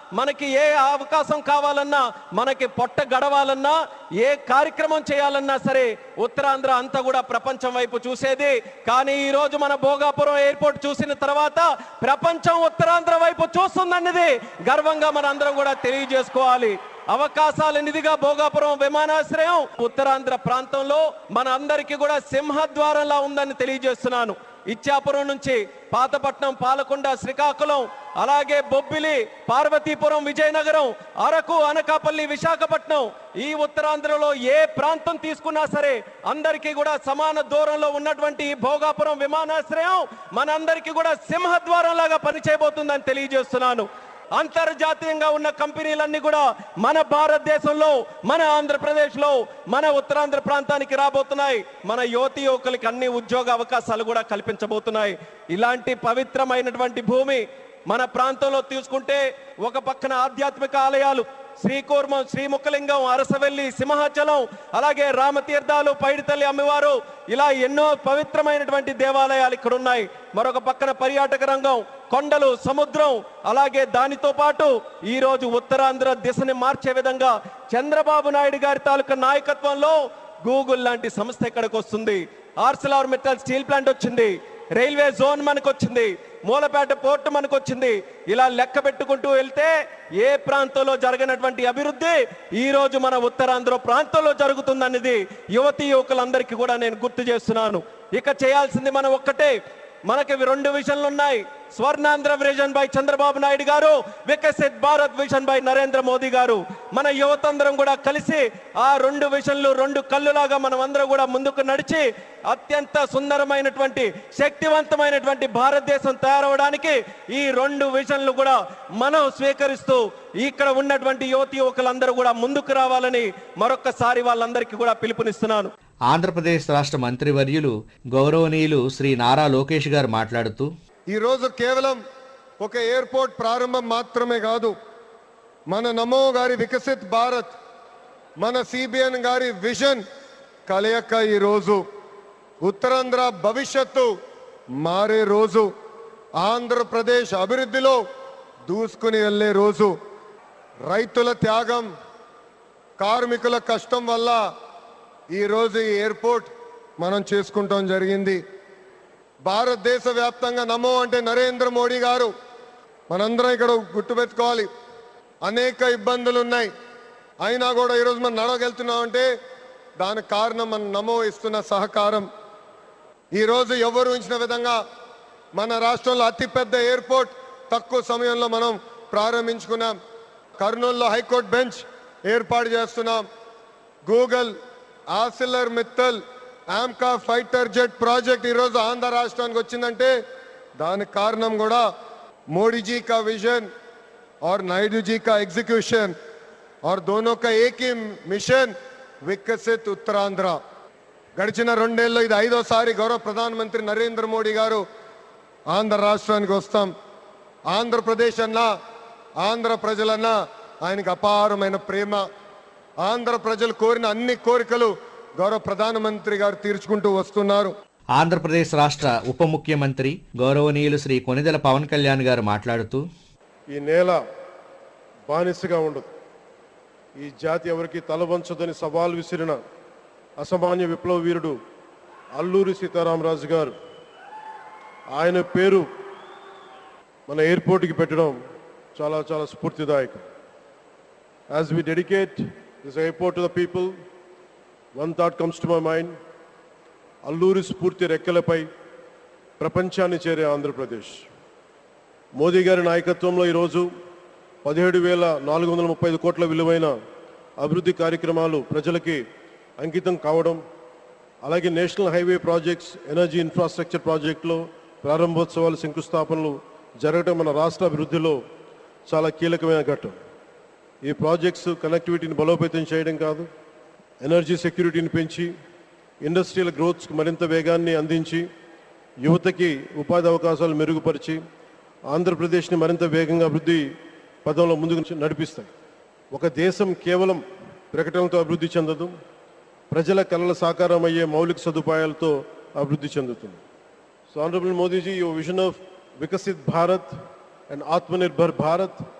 మనకి ఏ అవకాశం కావాలన్నా మనకి పొట్ట గడవాలన్నా ఏ కార్యక్రమం చేయాలన్నా సరే ఉత్తరాంధ్ర అంతా కూడా ప్రపంచం వైపు చూసేది కానీ ఈ రోజు మన భోగాపురం ఎయిర్పోర్ట్ చూసిన తర్వాత ప్రపంచం ఉత్తరాంధ్ర వైపు చూస్తుందన్నది గర్వంగా మన అందరం కూడా తెలియజేసుకోవాలి అవకాశాల నిధిగా భోగాపురం విమానాశ్రయం ఉత్తరాంధ్ర ప్రాంతంలో మన అందరికీ కూడా సింహద్వారంలా ఉందని తెలియజేస్తున్నాను ఇచ్చాపురం నుంచి పాతపట్నం పాలకొండ శ్రీకాకుళం అలాగే బొబ్బిలి పార్వతీపురం విజయనగరం అరకు అనకాపల్లి విశాఖపట్నం ఈ ఉత్తరాంధ్రలో ఏ ప్రాంతం తీసుకున్నా సరే అందరికీ కూడా సమాన దూరంలో ఉన్నటువంటి ఈ భోగాపురం విమానాశ్రయం మనందరికీ కూడా సింహద్వారం లాగా పనిచేయబోతుందని తెలియజేస్తున్నాను అంతర్జాతీయంగా ఉన్న కంపెనీలన్నీ కూడా మన భారతదేశంలో మన ఆంధ్రప్రదేశ్లో మన ఉత్తరాంధ్ర ప్రాంతానికి రాబోతున్నాయి మన యువతి యువకులకి అన్ని ఉద్యోగ అవకాశాలు కూడా కల్పించబోతున్నాయి ఇలాంటి పవిత్రమైనటువంటి భూమి మన ప్రాంతంలో తీసుకుంటే ఒక పక్కన ఆధ్యాత్మిక ఆలయాలు శ్రీకూర్మం శ్రీముఖలింగం అరసవెల్లి సింహాచలం అలాగే రామతీర్థాలు పైడితల్లి అమ్మవారు ఇలా ఎన్నో పవిత్రమైనటువంటి దేవాలయాలు ఇక్కడ ఉన్నాయి మరొక పక్కన పర్యాటక రంగం కొండలు సముద్రం అలాగే దానితో పాటు ఈ రోజు ఉత్తరాంధ్ర దిశని మార్చే విధంగా చంద్రబాబు నాయుడు గారి తాలూకా నాయకత్వంలో గూగుల్ లాంటి సంస్థ ఇక్కడికి వస్తుంది ఆర్సలార్ మెటల్ స్టీల్ ప్లాంట్ వచ్చింది రైల్వే జోన్ మనకు వచ్చింది మూలపేట పోర్టు మనకు వచ్చింది ఇలా లెక్క పెట్టుకుంటూ వెళ్తే ఏ ప్రాంతంలో జరగనటువంటి అభివృద్ధి ఈ రోజు మన ఉత్తరాంధ్ర ప్రాంతంలో జరుగుతుందన్నది యువతి యువకులందరికీ కూడా నేను గుర్తు చేస్తున్నాను ఇక చేయాల్సింది మనం ఒక్కటే మనకి రెండు విషన్లు ఉన్నాయి Swarnandhra vision by Chandrababu Naidu garu Viksit Bharat vision by Narendra Modi garu మన యువతందరం కూడా కలిసి ఆ రెండు విషన్లు రెండు కళ్ళులాగా మనం అందరం కూడా ముందుకు నడిచి అత్యంత సుందరమైనటువంటి శక్తివంతమైనటువంటి భారతదేశం తయారవడానికి ఈ రెండు విషన్లు కూడా మనం స్వీకరిస్తూ ఇక్కడ ఉన్నటువంటి యువతి యువకులందరూ కూడా ముందుకు రావాలని మరొక్కసారి వాళ్ళందరికీ కూడా పిలుపునిస్తున్నాను ఆంధ్రప్రదేశ్ రాష్ట్ర మంత్రివర్యులు గౌరవనీయులు శ్రీ నారా లోకేష్ గారు మాట్లాడుతూ ఈరోజు కేవలం ఒక ఎయిర్పోర్ట్ ప్రారంభం మాత్రమే కాదు మన నమో గారి వికసిత్ భారత్ మన సిబిఎన్ గారి విజన్ కలయక ఈరోజు ఉత్తరాంధ్ర భవిష్యత్తు మారే రోజు ఆంధ్రప్రదేశ్ అభివృద్ధిలో దూసుకుని వెళ్ళే రోజు రైతుల త్యాగం కార్మికుల కష్టం వల్ల ఈరోజు ఈ ఎయిర్పోర్ట్ మనం చేసుకుంటాం జరిగింది భారతదేశ వ్యాప్తంగా నమో అంటే నరేంద్ర మోడీ గారు మనందరం ఇక్కడ గుర్తుపెట్టుకోవాలి అనేక ఇబ్బందులు ఉన్నాయి అయినా కూడా ఈరోజు మనం నడవగలుగుతున్నాం అంటే దానికి కారణం మన నమో ఇస్తున్న సహకారం ఈరోజు ఎవరు ఉంచిన విధంగా మన రాష్ట్రంలో అతిపెద్ద ఎయిర్పోర్ట్ తక్కువ సమయంలో మనం ప్రారంభించుకున్నాం కర్నూలులో హైకోర్టు బెంచ్ ఏర్పాటు చేస్తున్నాం Google Arcelor Mittal AMCA fighter jet project ఈరోజు ఆంధ్ర రాష్ట్రానికి వచ్చిందంటే దానికి కారణం కూడా మోడీజీ కా విజన్ और नायडू जी का एग्जीक्यूशन और दोनों का एक ही मिशन వికసిత్ ఉత్తరాంధ్ర గడిచిన రెండేళ్ళు ఇది ఐదోసారి గౌరవ ప్రధానమంత్రి నరేంద్ర మోడీ గారు ఆంధ్ర రాష్ట్రానికి వస్తాం ఆంధ్రప్రదేశ్ అన్నా ఆంధ్ర ప్రజలన్నా ఆయనకు అపారమైన ప్రేమ ఆంధ్ర ప్రజలు కోరిన అన్ని కోరికలు గౌరవ ప్రధానమంత్రి గారు తీర్చుకుంటూ వస్తున్నారు ఆంధ్రప్రదేశ్ రాష్ట్ర ఉప ముఖ్యమంత్రి గౌరవనీయులు శ్రీ కొనిదెల పవన్ కళ్యాణ్ గారు మాట్లాడుతూ ఈ నేల బానిసగా ఉండదు ఈ జాతి ఎవరికి తలవంచదని సవాల్ విసిరిన అసామాన్య విప్లవ వీరుడు అల్లూరి సీతారామరాజు గారు ఆయన పేరు మన ఎయిర్పోర్ట్కి పెట్టడం చాలా చాలా స్ఫూర్తిదాయకం as we dedicate this airport to the people one thought comes to my mind Alluri స్ఫూర్తి రెక్కలపై ప్రపంచాన్ని చేరే ఆంధ్రప్రదేశ్ మోదీ గారి నాయకత్వంలో ఈరోజు పదిహేడు వేల నాలుగు వందల ముప్పై ఐదు కోట్ల విలువైన అభివృద్ధి కార్యక్రమాలు ప్రజలకి అంకితం కావడం అలాగే national highway projects energy infrastructure ప్రాజెక్టులో ప్రారంభోత్సవాలు శంకుస్థాపనలు జరగడం మన రాష్ట్ర అభివృద్ధిలో చాలా కీలకమైన ఘట్టం ఈ ప్రాజెక్ట్స్ కనెక్టివిటీని బలోపేతం చేయడం కాదు ఎనర్జీ సెక్యూరిటీని పెంచి ఇండస్ట్రియల్ గ్రోత్స్కి మరింత వేగాన్ని అందించి యువతకి ఉపాధి అవకాశాలు మెరుగుపరిచి ఆంధ్రప్రదేశ్ని మరింత వేగంగా అభివృద్ధి పదంలో ముందుకు నడిపిస్తాయి ఒక దేశం కేవలం ప్రకటనలతో అభివృద్ధి చెందదు ప్రజల కళల సాకారం అయ్యే మౌలిక సదుపాయాలతో అభివృద్ధి చెందుతుంది so honourable Modiji your vision of Viksit Bharat and Atmanirbhar Bharat